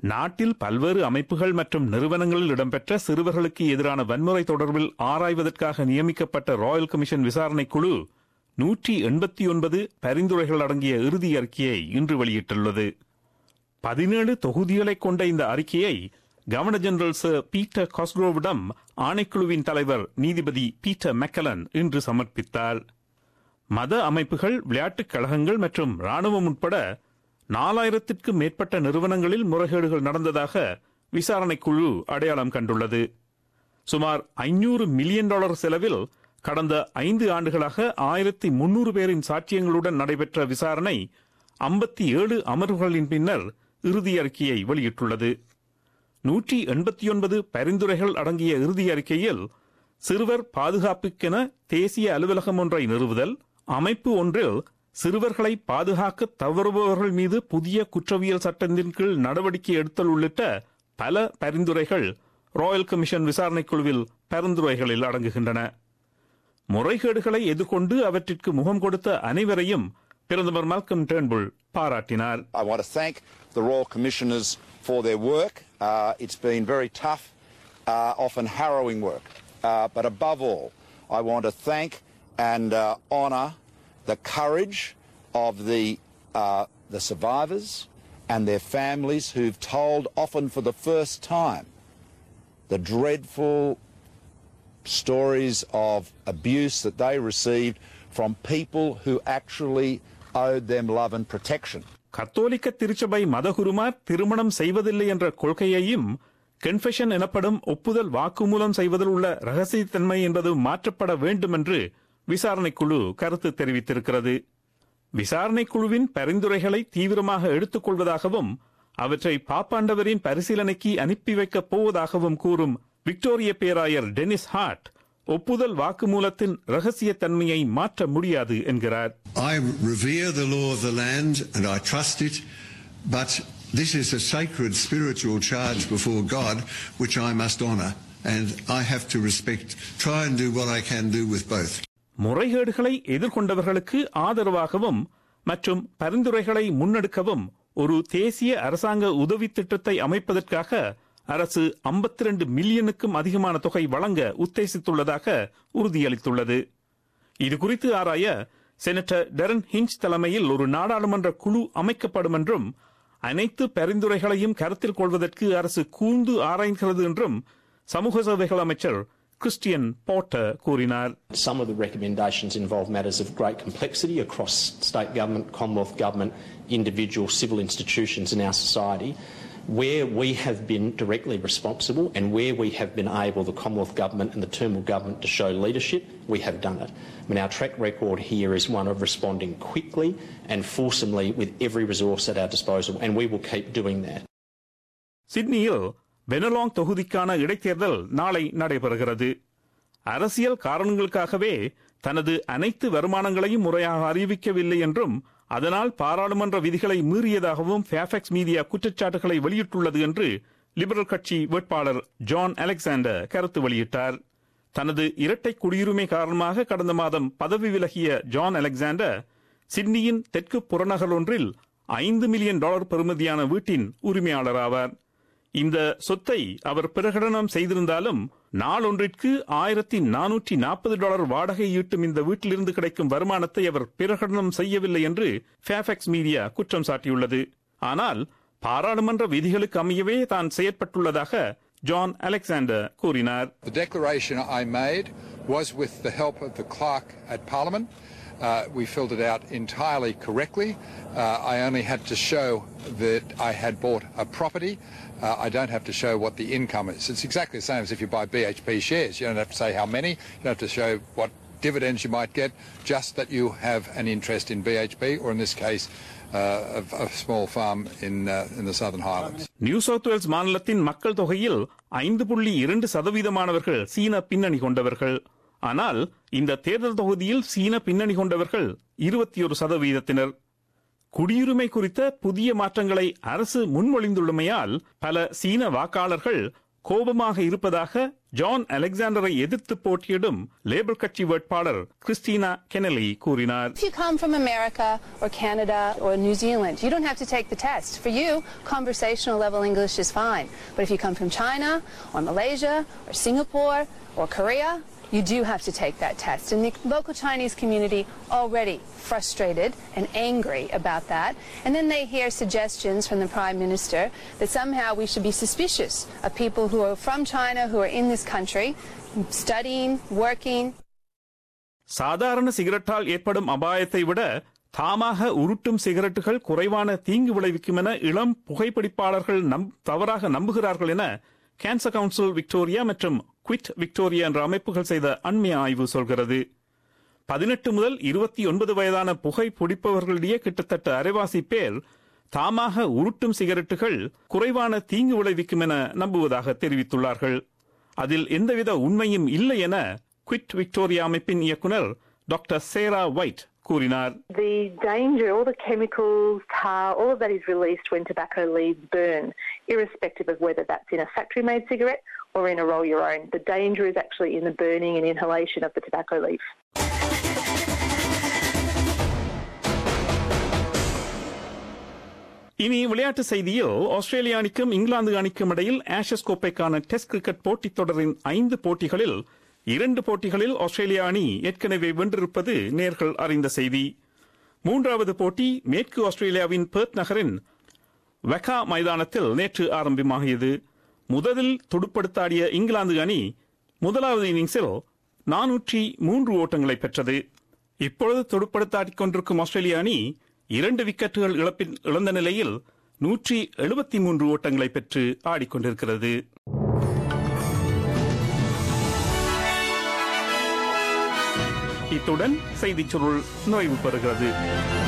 நாட்டில் பல்வேறு அமைப்புகள் மற்றும் நிறுவனங்களில் இடம்பெற்ற சிறுவர்களுக்கு எதிரான வன்முறை தொடர்பில் ஆராய்வதற்காக நியமிக்கப்பட்ட ராயல் கமிஷன் விசாரணை குழு நூற்றி எண்பத்தி ஒன்பது பரிந்துரைகள் அடங்கிய இறுதி அறிக்கையை இன்று வெளியிட்டுள்ளது பதினேழு தொகுதிகளை கொண்ட இந்த அறிக்கையை கவர்னர் ஜெனரல் சர் பீட்டர் காஸ்க்ரோவிடம் ஆணைக்குழுவின் தலைவர் நீதிபதி பீட்டர் மெக்கலன் இன்று சமர்ப்பித்தார் மத அமைப்புகள் விளையாட்டுக் கழகங்கள் மற்றும் ராணுவம் உட்பட நாலாயிரத்திற்கும் மேற்பட்ட நிறுவனங்களில் முறைகேடுகள் நடந்ததாக விசாரணை குழு அடையாளம் கண்டுள்ளது சுமார் ஐநூறு மில்லியன் டாலர் செலவில் கடந்த ஐந்து ஆண்டுகளாக ஆயிரத்தி முன்னூறு பேரின் சாட்சியங்களுடன் நடைபெற்ற விசாரணை ஐம்பத்தி ஏழு அமர்வுகளின் பின்னர் இறுதி அறிக்கையை வெளியிட்டுள்ளது நூற்றி எண்பத்தி ஒன்பது பரிந்துரைகள் அடங்கிய இறுதி அறிக்கையில் சிறுவர் பாதுகாப்புக்கென தேசிய அலுவலகம் ஒன்றை நிறுவுதல் அமைப்பு ஒன்றில் சிறுவர்களை பாதுகாக்க தவறுபவர்கள் மீது புதிய குற்றவியல் சட்டத்தின் கீழ் நடவடிக்கை எடுத்தல் உள்ளிட்ட பல பரிந்துரைகள் ராயல் கமிஷன் விசாரணைக் குழுவில் பரிந்துரைகளில் அடங்குகின்றன முறைகேடுகளை எதிர்கொண்டு அவற்றிற்கு முகம் கொடுத்த அனைவரையும் பிரதமர் மால்கம் டேர்ன்புல் பாராட்டினார் I want to thank the Royal Commissioners for their work. Uh, it's been very tough, uh, often harrowing work. Uh, but above all, I want to thank and uh, honour the courage of the, uh, the survivors and their families who've told, often for the first time, the dreadful stories of abuse that they received from people who actually owed them love and protection. கத்தோலிக்க திருச்சபை மதகுருமார் திருமணம் செய்வதில்லை என்ற கொள்கையையும் confession எனப்படும் ஒப்புதல் வாக்குமூலம் செய்வதில் உள்ள ரகசியத்தன்மை என்பது மாற்றப்பட வேண்டும் என்று விசாரணைக் குழு கருத்து தெரிவித்திருக்கிறது விசாரணைக் குழுவின் பரிந்துரைகளை தீவிரமாக எடுத்துக் கொள்வதாகவும் அவற்றை பாப்பாண்டவரின் பரிசீலனைக்கு அனுப்பி வைக்கப் போவதாகவும் கூறும் விக்டோரிய பேராயர் டெனிஸ் ஹார்ட் ஒப்புதல் வாக்குமூலத்தின் ரகசியத்தன்மையை மாற்ற முடியாது என்கிறார் I revere the law of the land and I trust it, but this is a sacred spiritual charge before God which I must honour and I have to respect, try and do what I can do with both. முறைகேடுகளை எதிர்கொண்டவர்களுக்கு ஆதரவாகவும் மற்றும் பரிந்துரைகளை முன்னெடுக்கவும் ஒரு தேசிய அரசாங்க உதவி திட்டத்தை அமைப்பதற்காக அரசு 52 மில்லியனுக்கும் அதிகமான தொகை வழங்க உத்தேசித்துள்ளதாக உறுதியளித்துள்ளது இது குறித்து ஆராய செனட்டர் டெரன் ஹிஞ்ச் தலைமையில் ஒரு நாடாளுமன்ற குழு அமைக்கப்படும் என்றும் அனைத்து பரிந்துரைகளையும் கருத்தில் கொள்வதற்கு அரசு கூர்ந்து ஆராய்கிறது என்றும் சமூக சேவைகள் அமைச்சர் கிறிஸ்டியன் போர்ட்டர் கூறினார் Some of the recommendations involve matters of great complexity across state government, Commonwealth government, individual civil institutions in our society. Where we have been directly responsible and where we have been able, the Commonwealth Government and the Turnbull Government, to show leadership, we have done it. I mean, our track record here is one of responding quickly and fulsomely with every resource at our disposal, and we will keep doing that. சிட்னியில் பெனலாங் தொகுதிக்கான இடைத்தேர்தல் நாளை நடைபெறுகிறது அரசியல் காரணங்களுக்காகவே தனது அனைத்து வருமானங்களையும் முறையாக அறிவிக்கவில்லை என்றும் அதனால் பாராளுமன்ற விதிகளை மீறியதாகவும் ஃபேஃபெக்ஸ் மீடியா குற்றச்சாட்டுகளை வெளியிட்டுள்ளது என்று லிபரல் கட்சி வேட்பாளர் ஜான் அலெக்சாண்டர் கருத்து வெளியிட்டார் தனது இரட்டை குடியுரிமை காரணமாக கடந்த மாதம் பதவி விலகிய ஜான் அலெக்சாண்டர் சிட்னியின் தெற்கு புறநகர் ஒன்றில் ஐந்து மில்லியன் டாலர் பெறுமதியான வீட்டின் உரிமையாளர் ஆவார் இந்த சொத்தை அவர் பிரகடனம் செய்திருந்தாலும் நாளொன்றிற்கு ஆயிரத்தி நானூற்றி நாற்பது டாலர் வாடகை ஈட்டும் இந்த வீட்டிலிருந்து கிடைக்கும் வருமானத்தை அவர் பிரகடனம் செய்யவில்லை என்று ஃபேஃபெக்ஸ் மீடியா குற்றம் சாட்டியுள்ளது ஆனால் பாராளுமன்ற விதிகளுக்கு அமையவே தான் செயற்பட்டுள்ளதாக ஜான் அலெக்சாண்டர் கூறினார் The declaration I made was with the help of the clerk at Parliament. Uh, we filled it out entirely correctly. Uh, I only had to show that I had bought a property. Uh, I don't have to show what the income is. It's exactly the same as if you buy BHP shares. You don't have to say how many. You don't have to show what dividends you might get, just that you have an interest in BHP, or in this case, uh, a, a small farm in, uh, in the Southern Highlands. New South Wales மாநிலத்தின் மக்கள் தொகையில் ஐந்து புள்ளி இரண்டு சதவீதமானவர்கள் சீன பின்னணி கொண்டவர்கள் ஆனால் இந்த தேர்தல் தொகுதியில் சீன பின்னணி கொண்டவர்கள் இருபத்தி ஒரு சதவீதத்தினர் குடியுரிமை குறித்த புதிய மாற்றங்களை அரசு முன்மொழிந்துள்ளமையால் பல சீன வாக்காளர்கள் கோபமாக இருப்பதாக ஜான் அலெக்சாண்டரை எதிர்த்து போட்டியிடும் லேபர் கட்சி வேட்பாளர் கிறிஸ்டினா கெனலி கூறினார் If you come from America or Canada or New Zealand, you don't have to take the test. For you, conversational level English is fine. But if you come from China or Malaysia or Singapore or Korea, you do have to take that test. And the local Chinese community already frustrated and angry about that. And then they hear suggestions from the Prime Minister that somehow we should be suspicious of people who are from China, who are in this country, studying, working. சாதாரண சிகரெட்டால் ஏற்படும் அபாயத்தை விட தாமாக உருட்டும் சிகரெட்டுகள் குறைவான தீங்கு விளைவிக்கும் என இளம் புகைப்பிடிப்பாளர்கள் நம் தவறாக நம்புகிறார்கள் என கேன்சர் கவுன்சில் விக்டோரியா மற்றும் குவிட் விக்டோரியா என்ற அமைப்புகள் செய்த அண்மை ஆய்வு சொல்கிறது பதினெட்டு முதல் இருபத்தி ஒன்பது வயதான புகை பிடிப்பவர்களிடையே கிட்டத்தட்ட அரைவாசி பேர் தாமாக உருட்டும் சிகரெட்டுகள் குறைவான தீங்கு விளைவிக்கும் என நம்புவதாக தெரிவித்துள்ளார்கள் அதில் எந்தவித உண்மையும் இல்லை என குவிட் விக்டோரியா அமைப்பின் இயக்குனர் டாக்டர் சேரா ஒயிட் கூறினார் The danger, all the chemicals, tar, all of that is released when tobacco leaves burn, irrespective of whether that's in a factory made cigarette or in a roll your own. The danger is actually in the burning and inhalation of the tobacco leaf. இனி விளையாட்டு செய்தியில் ஆஸ்திரேலிய அணிக்கும் இங்கிலாந்து அணிக்கும் இடையில் Ashes கோப்பைக்கான test cricket போட்டித் தொடரின் ஐந்து போட்டிகளில் இரண்டு போட்டிகளில் ஆஸ்திரேலிய அணி ஏற்கனவே வென்றிருப்பது நேர்கள் அறிந்த செய்தி மூன்றாவது போட்டி மேற்கு ஆஸ்திரேலியாவின் பெர்த் நகரின் வெக்கா மைதானத்தில் நேற்று ஆரம்பமாகியது முதலில் துடுப்படுத்தாடிய இங்கிலாந்து அணி முதலாவது இன்னிங்ஸில் நானூற்றி மூன்று ஓட்டங்களை பெற்றது இப்பொழுது துடுப்படுத்தாடிக் கொண்டிருக்கும் ஆஸ்திரேலிய அணி இரண்டு விக்கெட்டுகள் இழப்பின் இழந்த நிலையில் நூற்றி எழுபத்தி மூன்று ஓட்டங்களை பெற்று ஆடிக்கொண்டிருக்கிறது இத்துடன் செய்திச் சுருள் நிறைவு பெறுகிறது